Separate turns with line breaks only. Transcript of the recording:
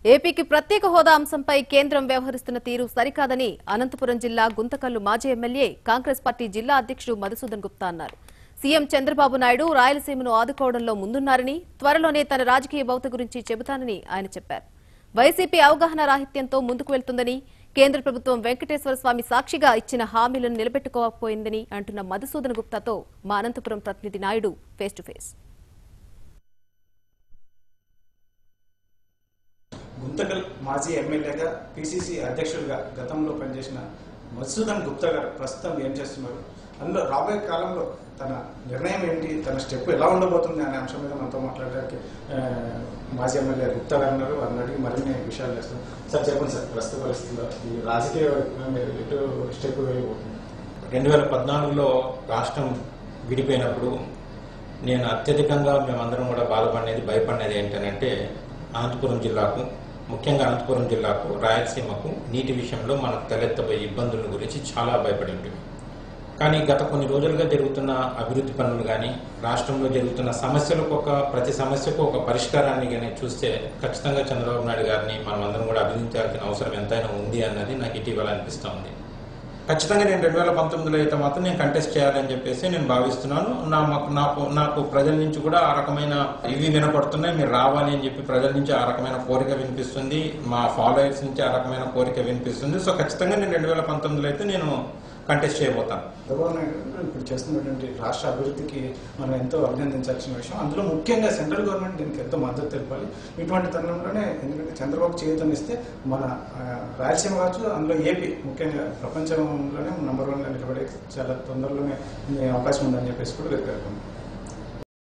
ఏపీకి ప్రత్యేక హోదా అంశంపై కేంద్రం వ్యవహరిస్తున్న తీరు సరికాదని అనంతపురం జిల్లా గుంతకల్లు మాజీ ఎమ్మెల్యే కాంగ్రెస్ పార్టీ జిల్లా అధ్యక్షుడు మధుసూదన్ గుప్తా అన్నారు సీఎం చంద్రబాబు నాయుడు రాయలసీమను ఆదుకోవడంలో ముందున్నారని త్వరలోనే తన రాజకీయ భౌత గురించి చెబుతానని ఆయన చెప్పారు వైసీపీ అవగాహన రాహిత్యంతో ముందుకు వెళ్తుందని కేంద్ర ప్రభుత్వం వెంకటేశ్వర స్వామి సాక్షిగా ఇచ్చిన హామీలను నిలబెట్టుకోకపోయిందని అంటున్న మధుసూదన్ గుప్తాతో మా అనంతపురం ప్రతినిధి Naidu face to face
Guntakal మాజీ ఎమ్మెల్యేగా పిసిసి అధ్యక్షుడిగా గతంలో పనిచేసిన మధుసూదన్ గుప్తా గారు ప్రస్తుతం ఏం చేస్తున్నారు అందులో రాబోయే కాలంలో తన నిర్ణయం ఏంటి తన స్టెప్ ఎలా ఉండబోతుంది అనే అంశం మీద మనతో మాట్లాడడానికి ఆ, మాజీ ఎమ్మెల్యే గుప్తా గారు ఉన్నారు వారిని అడిగి మరిన్ని విషయాలు చేస్తాం సార్ చెప్పండి సార్ ప్రస్తుత పరిస్థితుల్లో ఈ రాజకీయ మీరు ఎటు స్టెప్ వెళ్ళిపోతుంది
రెండు వేల పద్నాలుగులో రాష్ట్రం విడిపోయినప్పుడు నేను అత్యధికంగా మేమందరం కూడా బాధపడినది భయపడినది ఏంటంటే అనంతపురం జిల్లాకు ముఖ్యంగా అనంతపురం జిల్లాకు రాయలసీమకు నీటి విషయంలో మనకు తలెత్తబోయే ఇబ్బందుల గురించి చాలా భయపడి ఉంటుంది కానీ గత కొన్ని రోజులుగా జరుగుతున్న అభివృద్ధి పనులు కానీ రాష్ట్రంలో జరుగుతున్న సమస్యలకు ఒక ప్రతి సమస్యకు ఒక పరిష్కారాన్ని కానీ చూస్తే ఖచ్చితంగా చంద్రబాబు నాయుడు గారిని మనం అందరం కూడా అభినందించాల్సిన అవసరం ఎంతైనా ఉంది అన్నది నాకు ఇటీవల అనిపిస్తూ ఉంది ఖచ్చితంగా నేను రెండు వేల పంతొమ్మిదిలో అయితే మాత్రం నేను కంటెస్ట్ చేయాలని చెప్పేసి నేను భావిస్తున్నాను నా నాకు నాకు ప్రజల నుంచి కూడా ఆ రకమైన ఇవి వినపడుతున్నాయి మీరు రావాలి అని చెప్పి ప్రజల నుంచి ఆ రకమైన కోరిక వినిపిస్తుంది మా ఫాలోయర్స్ నుంచి ఆ రకమైన కోరిక వినిపిస్తుంది సో ఖచ్చితంగా నేను రెండు వేల పంతొమ్మిదిలో అయితే నేను కంటెస్ట్ చేయబోతాను
చంద్రబాబు నాయుడు గారు ఇప్పుడు చేస్తున్నటువంటి రాష్ట్ర అభివృద్ధికి మనం ఎంతో అభినందించాల్సిన విషయం అందులో ముఖ్యంగా సెంట్రల్ గవర్నమెంట్ దీనికి ఎంతో మద్దతు తెలపాలి ఇటువంటి తరుణంలోనే ఎందుకంటే చంద్రబాబు చేయూతనిస్తే మన ఆ, రాయలసీమ కావచ్చు అందులో ఏపీ ముఖ్యంగా ప్రపంచంలోనే నంబర్ వన్గా నిలబడే చాలా తొందరలోనే అవకాశం ఉందని చెప్పేసి కూడా పేర్కొన్నారు